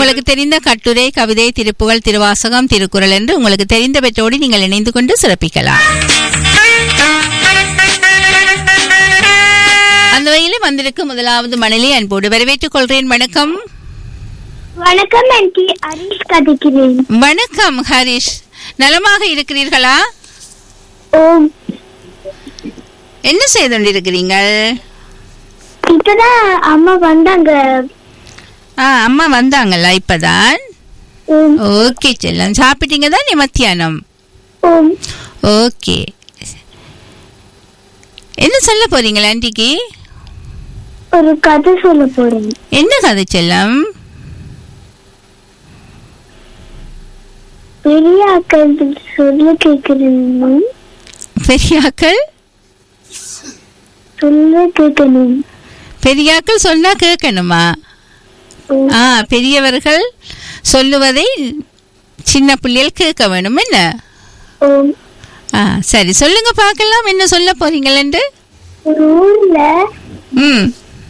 உங்களுக்கு தெரிந்த கட்டுரை கவிதை திருப்புகழ் திருவாசகம் திருக்குறள் என்று உங்களுக்கு தெரிந்தவற்றோடு நீங்கள் இணைந்து கொண்டு சிறப்பிக்கலாம் அந்த வகையில் வந்திருக்கும் முதலாவது மணலி அன்போடு வரவேற்றுக் கொள்கிறேன் வணக்கம் வணக்கம் ஆண்டி ஹரிஷ் கதைக்கிறேன் வணக்கம் ஹரிஷ் நலமாக இருக்கிறீர்களா ஓம் என்ன செய்து கொண்டிருக்கிறீங்கள் இப்பதான் அம்மா வந்தாங்க ஆ அம்மா வந்தாங்களா இப்பதான் ஓம் ஓகே செல்லம் சாப்பிட்டீங்க தானே மத்தியானம் ஓம் ஓகே என்ன சொல்ல போறீங்களா ஆண்டிக்கு ஒரு கதை சொல்ல போறேன் என்ன கதை செல்லம் பெரிய அக்கா சொல்ல கேட்கணும் பெரியாக்கள் சொல்ல கேட்கணும் பெரியாக்கள் சொன்னா கேட்கணுமா ஓம். ஆ பெரியவர்கள் சொல்லுவதை சின்ன பிள்ளைகள் கேட்க வேணும் என்ன ஓம் ஆ சரி சொல்லுங்க பார்க்கலாம் என்ன சொல்ல போறீங்களேண்டு ஒரு ஊர்ல ம்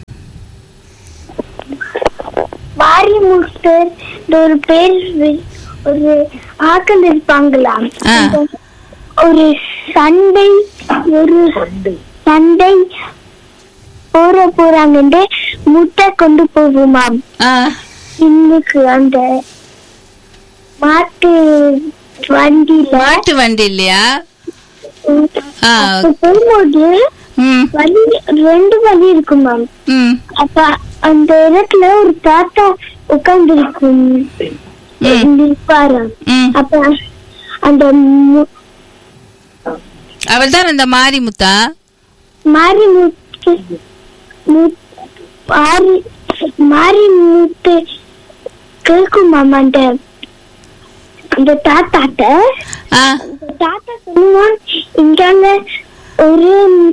மாரிமுஸ்டர் ஒரு பேர் வி- ஒரு ஆக்கள் இருப்பாங்களாம் ஆ. ஒரு சண்டை ஒரு சண்டை போற போறாங்கன்னு முட்டை கொண்டு போகுமாம் ஆ இன்னைக்கு அந்த மாட்டு வண்டியில மாட்டு வண்டி இல்லையா ஆ அப்ப போகும்போது ம் வழி ரெண்டு வழி இருக்குமாம் ம் அப்ப அந்த இடத்துல ஒரு தாத்தா உட்கார்ந்து இருக்கும் இருப்பாராம் ம் அப்ப அந்த மு- அவள் தான் அந்த மாரிமுத்தா மாரி முத்து மு- மாரி மாரி முத்து கேக்குமாம் அந்த அந்த தாத்தாட்ட ஆ அந்த தாத்தா சொல்லுவான் இங்கால ஒரு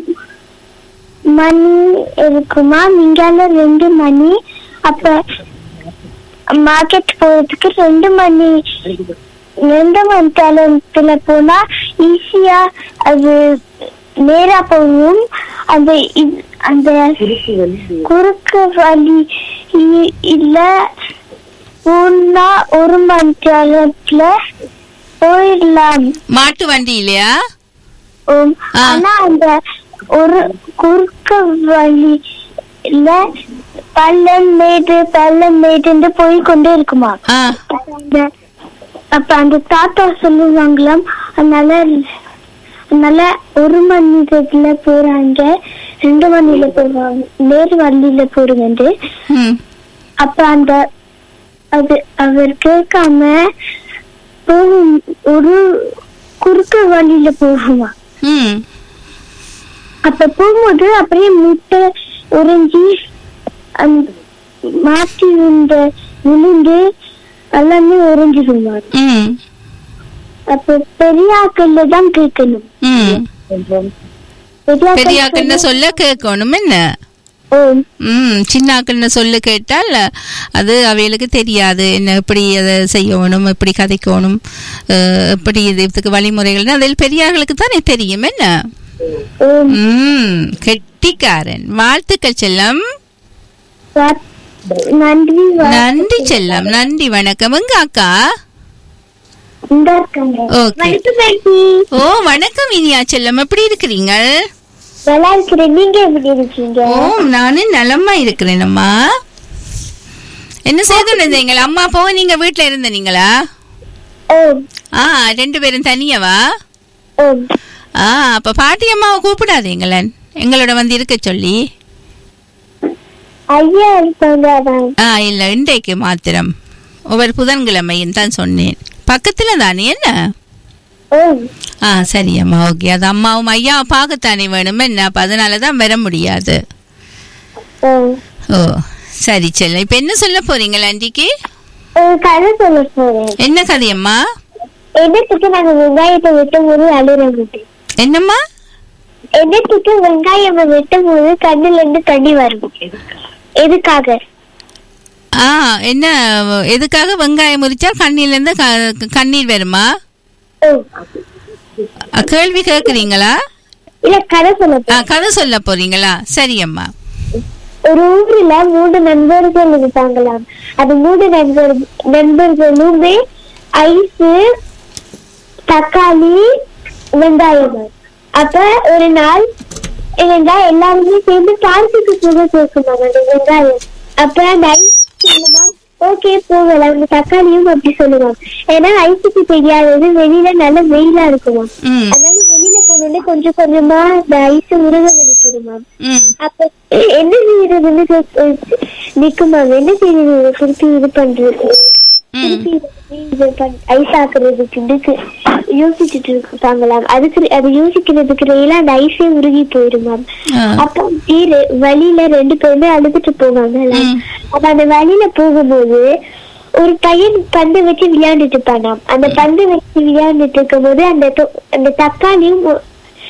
மணி இருக்குமா இங்கால ரெண்டு மணி அப்ப மார்க்கெட் போறதுக்கு ரெண்டு மணி ரெண்டு மணி காலத்துல போனா ஈஸியா அது நேரா போகும் அந்த இ- அந்த குறுக்கு வழி இ- இல்ல போனா ஒரு மணி காலத்துல போயிடலாம் மாட்டு வண்டி இல்லையா உம், ஆ. ஆனா அந்த ஒரு குறுக்க வழி இல்ல பள்ளம் மேடு பள்ளம் மேடுன்னு போய் கொண்டே இருக்குமா ஆ அப்ப அந்த- அப்ப அந்த தாத்தா சொல்லுவாங்களாம் அதனால அதனால ஒரு மணி நேரத்துல போறாங்க ரெண்டு மணில போவாங்க நேர் வழியில போடுங்கன்ட்டு ம் அப்ப அந்த அது அவர் கேட்காம போகும் ஒரு குறுக்கு வழியில போகுமா ம் அப்ப போகும்போது அப்படியே முட்டை உறிஞ்சி அந்த மாட்டி இந்த விழுந்து எல்லாமே உறிஞ்சிடுமா ம் அப்ப பெரியாக்கள்ல தான் கேட்கணும் ம் பெரியாக்கள் பெரியாக்கள்னு சொல்ல கேட்கணும் என்ன ஓ ம் சின்னாக்கள்னு சொல்ல கேட்டால் அது அவைகளுக்கு தெரியாது என்ன எப்படி அதை செய்யணும் எப்படி கதைக்கணும் அஹ், எப்படி இது இதுக்கு வழிமுறைகள் அதில் பெரியார்களுக்கு தானே தெரியும் என்ன ஓ ம் கெட்டிக்காரன் வாழ்த்துக்கள் செல்லம் வா- நன்றி வா- நன்றி செல்லம் நன்றி வணக்கம் எங்க அக்கா இந்த இருக்காங்க Okay. வணக்கம் ஆண்டி. ஓ வணக்கம் இனியா செல்லம் எப்படி இருக்கிறீங்க நல்லா இருக்கிறேன் நீங்க எப்படி இருக்கீங்க ஓ நானும் நலமா இருக்கிறேனம்மா என்ன செய்து இருந்தீங்களா அம்மா போக நீங்க வீட்ல இருந்தீங்களா ஓ ஆ ரெண்டு பேரும் தனியவா ஓ ஆ அப்ப பாட்டி அம்மாவை கூப்பிடாதீங்களேன் எங்களோட வந்து இருக்க சொல்லி ஐயா இருக்காங்க அதான் ஆ இல்ல இன்றைக்கு மாத்திரம் ஒவ்வொரு புதன்கிழமையும் தான் சொன்னேன் பக்கத்துல தானே என்ன ஓ ஆ சரி அம்மா ஓகே அது அம்மாவும் ஐயாவை பார்க்கத்தானே வேணும் என்ன அப்ப அதனால தான் வர முடியாது ஓ ஓ சரி செல்லம் இப்ப என்ன சொல்ல போறீங்களா ஆண்டிக்கு ஒரு கதை சொல்ல போறேன் என்ன கதையம்மா எண்ணத்துக்கு நாங்க வெங்காயத்தை வெட்டும் போது அழுறது என்னம்மா எண்ணத்துக்கு வெங்காயம் வெட்டும் போது கண்ணுல இருந்து தண்ணி வரும் எதுக்காக ஆ என்ன எதுக்காக வெங்காயம் முறிச்சா கண்ணில இருந்து க- கண்ணீர் வருமா ஓ அ, கேள்வி கேக்குறீங்களா இல்ல கதை சொல்ல ஆ கதை சொல்ல போறீங்களா சரி அம்மா ஒரு ஊர்ல மூணு நண்பர்கள் இருப்பாங்களாம் அது மூணு நண்பர் நண்பர்களுமே ஐஸ் தக்காளி வெங்காயம் அப்ப ஒரு நாள் என்னன்னா எல்லாருமே சேர்ந்து பார்க்குக்கு போக கேட்குமாம் அந்த வெங்காயம் அப்ப அந்த ஐஸ் சொல்லுவான் ஓகே போகலாம் அந்த தக்காளியும் அப்படி சொல்லுவான் ஏன்னா ஐஸுக்கு தெரியாதது வெளியில நல்ல வெயிலா இருக்குமாம் ம் அதனால வெளியில போனோடனே கொஞ்சம் கொஞ்சமா இந்த ஐஸ் உருக வெடிக்கணுமாம் ம் அப்ப என்ன செய்யறதுன்னு கே- நிக்குமாம் என்ன செய்யறது திருப்பி இது பண்றது ம் திருப்பி இது பண்- ஐஸ் ஆக்குறதுக்கு யோசிச்சுட்டு இருப்பாங்களாம் அதுக்கு அது யோசிக்கிறதுக்கு இடையில அந்த ஐஸே உருகி போயிருமாம் ஆ. அப்ப தீரு வழியில ரெண்டு பேருமே அழுதுட்டு போவாங்களாம் ம். அப்ப அந்த வழியில போகும்போது ஒரு பையன் பந்து வச்சு விளையாண்டுட்டு இருப்பானாம் அந்த பந்து வச்சு விளையாண்டுட்டு இருக்கும்போது அந்த தொ- அந்த தக்காளியும் ஒ-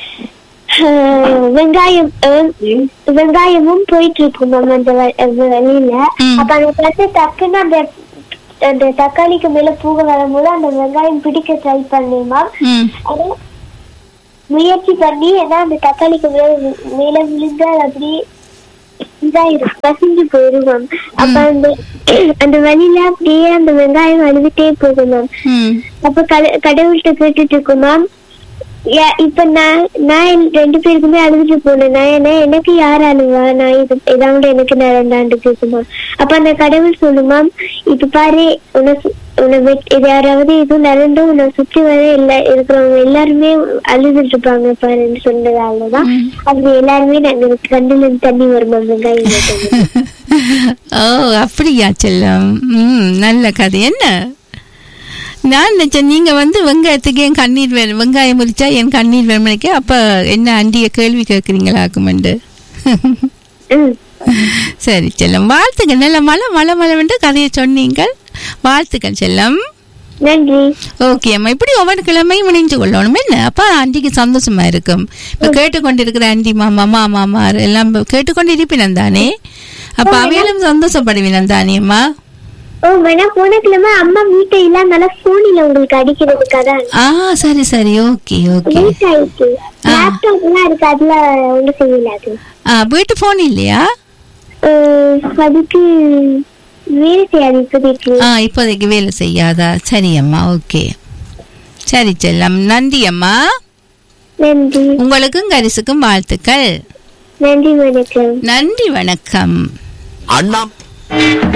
ஆஹ் வெங்காயம் ஆஹ் வெங்காயமும் போயிட்டு இருக்கும் மேம் அந்த வ- அந்த வழியில ம். அப்ப அந்த பந்து டக்குன்னு அந்த அந்த தக்காளிக்கு மேல பூக வரும்போது அந்த வெங்காயம் பிடிக்க ட்ரை பண்ணிமா ம் ஆனா முயற்சி பண்ணி ஏன்னா அந்த தக்காளிக்கு மேல வி- மேல விழுந்தா அது அப்படியே இதாயிரும் பசிஞ்சு போயிரும் மேம் அப்ப அந்த அந்த வழியில அப்படியே அந்த வெங்காயம் அழுதுட்டே போகும் மேம் ம் அப்ப கட கடவுள்கிட்ட கேட்டுட்டு இருக்கோம் மேம் யா- இப்ப நான் நான் என் ரெண்டு பேருக்குமே அழுதுட்டு போனேன் நான் என்ன எனக்கு யார் அழுவா நான் இது ஏதாவது எனக்கு நடந்தாண்டு கேக்குமா அப்ப அந்த கடவுள் சொல்லுமாம் இப்ப பாரு உன்னை சு- உன்னை வெட்- இது யாராவது எதுவும் நடந்தும் உன்னை சுத்தி வர எல்லா இருக்கிறவங்க எல்லாருமே அழுதுட்டு இருப்பாங்க பாருன்னு சொன்னதாலதான் ம். அப்படி எல்லாருமே நாங்க கண்ணுல இருந்து தண்ணி வருமா வெங்காயம் போட்டது. ஓ அப்படியா செல்லம் ம் நல்ல கதை என்ன நான் நினைச்சேன் நீங்க வந்து வெங்காயத்துக்கு என் கண்ணீர் வேணும் வெங்காயம் முறிச்சா என் கண்ணீர் வேணும் நினைக்க அப்ப என்ன அண்டிய கேள்வி கேட்குறீங்களாக்குமெண்டு ம் சரி செல்லம் வாழ்த்துக்கள் நல்ல மழை மழை மழைமென்று கதையை சொன்னீங்கள் வாழ்த்துக்கள் செல்லம் நன்றி ஓகே அம்மா இப்படி ஒவ்வொரு கிழமையும் இணைஞ்சு கொள்ளணும் என்ன அப்ப ஆண்டிக்கு சந்தோஷமா இருக்கும் இப்ப கேட்டுக்கொண்டிருக்கிற ஆண்டி மாமா மாமா எல்லாம் கேட்டுக்கொண்டு இருப்பினம் தானே அப்ப அவையிலும் சந்தோஷப்படுவினம் தானே அம்மா ஓ வேணா போன கிழமை அம்மா வீட்டை இல்லாம போனில உங்களுக்கு அடிக்கிறதுக்காக தான் ஆ சரி சரி ஓகே ஓகே லேட் ஆயிடுச்சு லேப்டாப் எல்லாம் இருக்கு அதுல ஒண்ணும் செய்யல அது ஆ வீட்டு போன் இல்லையா அஹ் அதுக்கு வேலை செய்யாது இப்போதைக்கு ஆ இப்போதைக்கு வேலை செய்யாதா சரி அம்மா ஓகே சரி செல்லம் நன்றி அம்மா நன்றி உங்களுக்கும் கரிசுக்கும் வாழ்த்துக்கள் நன்றி வணக்கம் நன்றி வணக்கம் அண்ணா